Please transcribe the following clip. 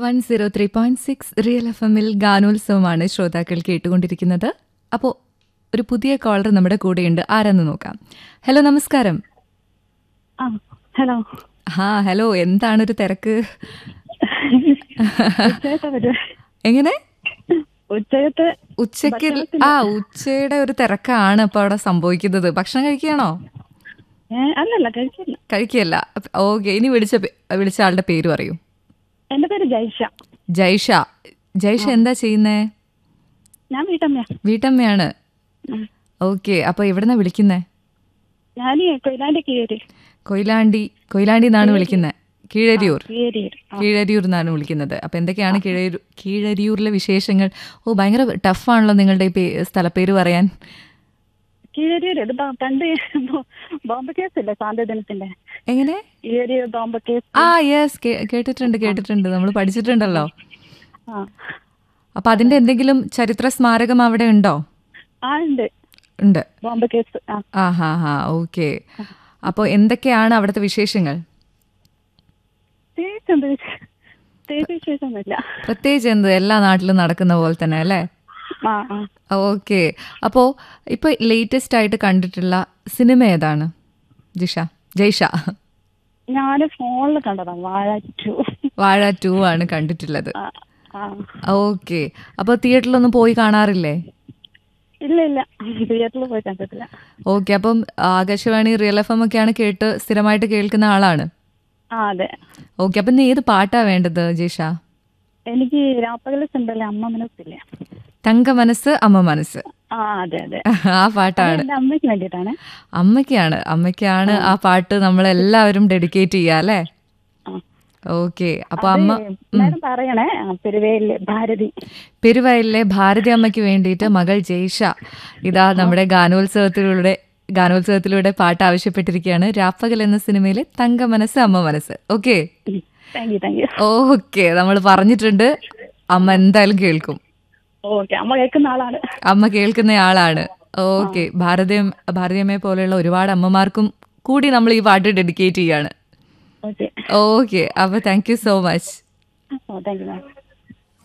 One zero three point six Real F എമ്മിൽ ഗാനോത്സവമാണ് ശ്രോതാക്കൾ കേട്ടുകൊണ്ടിരിക്കുന്നത് അപ്പോൾ ഒരു പുതിയ കോളർ നമ്മുടെ കൂടെയുണ്ട് ആരെന്ന് നോക്കാം ഹലോ നമസ്കാരം ആ ഹലോ ആ ഹലോ എന്താണ് ഒരു തിരക്ക് ഉച്ചയത്തെ പരിപാടി എങ്ങനെ ഉച്ചയത്തെ ഉച്ചയ്ക്ക് ആ ഉച്ചയുടെ ഒരു തിരക്കാണ് ഇപ്പോൾ അവിടെ സംഭവിക്കുന്നത് ഭക്ഷണം കഴിക്കുകയാണോ ഏ അല്ലല്ല കഴിച്ചില്ല കഴിക്കുകയല്ല ഓക്കെ ഇനി വിളിച്ച പേ- വിളിച്ച ആളുടെ പേര് പറയൂ എന്റെ പേര് ജൈഷ ജൈഷ ജൈഷ എന്താ ചെയ്യുന്നേ ഞാൻ വീട്ടമ്മയാ വീട്ടമ്മയാണ് ഉം. ഓക്കെ അപ്പൊ എവിടെന്നാ വിളിക്കുന്നേ ഞാൻ കൊയിലാണ്ടി കീഴേരി കൊയിലാണ്ടി കൊയിലാണ്ടി എന്നാണ് വിളിക്കുന്നത് കീഴരിയൂർ കീഴേരി കീഴരിയൂർ എന്നാണ് വിളിക്കുന്നത് അപ്പൊ എന്തൊക്കെയാണ് കീഴരിയൂർ കീഴരിയൂരിലെ വിശേഷങ്ങൾ ഓ ഭയങ്കര ടഫാണല്ലോ നിങ്ങളുടെ ഈ പേ- സ്ഥലപ്പേര് പറയാൻ കീഴരിയൂർ ഇത് ബ- പണ്ട് ബോ- ബോംബ് കേസ് ഇല്ലേ സ്വാതന്ത്ര്യദിനത്തിന്റെ എങ്ങനെ കീഴരിയൂർ ബോംബ് കേസ് ആ യെസ് കേട്ടിട്ടുണ്ട് കേട്ടിട്ടുണ്ട് നമ്മൾ പഠിച്ചിട്ടുണ്ടല്ലോ ആ അപ്പൊ അതിന്റെ എന്തെങ്കിലും ചരിത്ര സ്മാരകം അവിടെ ഉണ്ടോ ആ ഉണ്ട് ഉണ്ട് ബോംബ് കേസ് ആ ആ ഹാ ഹാ ഓക്കെ അപ്പോൾ എന്തൊക്കെയാണ് അവിടുത്തെ വിശേഷങ്ങൾ പ്രത്യേകിച്ച് എന്ത് വിശേ- പ്രത്യേകിച്ച് വിശേഷമൊന്നുമില്ല പ്രത്യേകിച്ച് എന്ത് എല്ലാ നാട്ടിലും നടക്കുന്ന പോലെ തന്നെ അല്ലേ ആ ആ ഓക്കെ അപ്പോൾ ഇപ്പോൾ ലേറ്റസ്റ്റ് ആയിട്ട് കണ്ടിട്ടുള്ള സിനിമ ഏതാണ് ജിഷ ജയ്ഷ ഞാൻ ഫോണിൽ കണ്ടതാ വാഴ ടു വാഴ ടു ആണ് കണ്ടിട്ടുള്ളത് ആ ആ ഓക്കെ അപ്പോൾ തിയേറ്ററിലൊന്നും പോയി കാണാറില്ലേ ഇല്ല ഇല്ല തിയേറ്ററിൽ പോയി കണ്ടിട്ടില്ല ഓക്കെ അപ്പം ആകാശവാണി റിയൽ എഫ് എം ഒക്കെയാണ് കേട്ട് സ്ഥിരമായിട്ട് കേൾക്കുന്ന ആളാണ് ആ അതെ ഓക്കെ അപ്പം ഇന്ന് ഏത് പാട്ടാ വേണ്ടത് ജിഷ എനിക്ക് രാപ്പകല് സിമ്പല്ലേ അമ്മ മനസ്സില്ലേ തങ്ക മനസ്സ് അമ്മ മനസ്സ് ആ അതെ അതെ ആ പാട്ടാണ് എന്റെ അമ്മയ്ക്ക് വേണ്ടിയിട്ടാണ് അമ്മയ്ക്കാണ് അമ്മയ്ക്കാണ് ആ പാട്ട് നമ്മളെല്ലാവരും ഡെഡിക്കേറ്റ് ചെയ്യുക അല്ലേ ആ. ഓക്കെ അപ്പൊ അമ്മ മാഡം പറയണേ ആ, പെരുവേലിലെ ഭാരതി പെരുവയലിലെ ഭാരതി അമ്മയ്ക്ക് വേണ്ടിയിട്ട് മകൾ ജയ്ഷ ഇതാ നമ്മുടെ ഗാനോത്സവത്തിലൂടെ ഗാനോത്സവത്തിലൂടെ പാട്ട് ആവശ്യപ്പെട്ടിരിക്കുകയാണ് രാപ്പകൽ എന്ന സിനിമയിലെ തങ്ക മനസ്സ് അമ്മ മനസ്സ് okay thank you thank you okay നമ്മൾ പറഞ്ഞിട്ടുണ്ട് അമ്മ എന്തായാലും കേൾക്കും ഓക്കെ അമ്മ കേൾക്കുന്ന ആളാണ് അമ്മ കേൾക്കുന്ന ആളാണ് ഓക്കെ ഭാരതീയ ഭാരതീയമ്മയെ പോലെയുള്ള ഒരുപാട് അമ്മമാർക്കും കൂടി നമ്മൾ ഈ പാട്ട് ഡെഡിക്കേറ്റ് ചെയ്യാണ് ഓക്കെ ഓക്കെ അപ്പൊ thank you so much oh thank you ma'am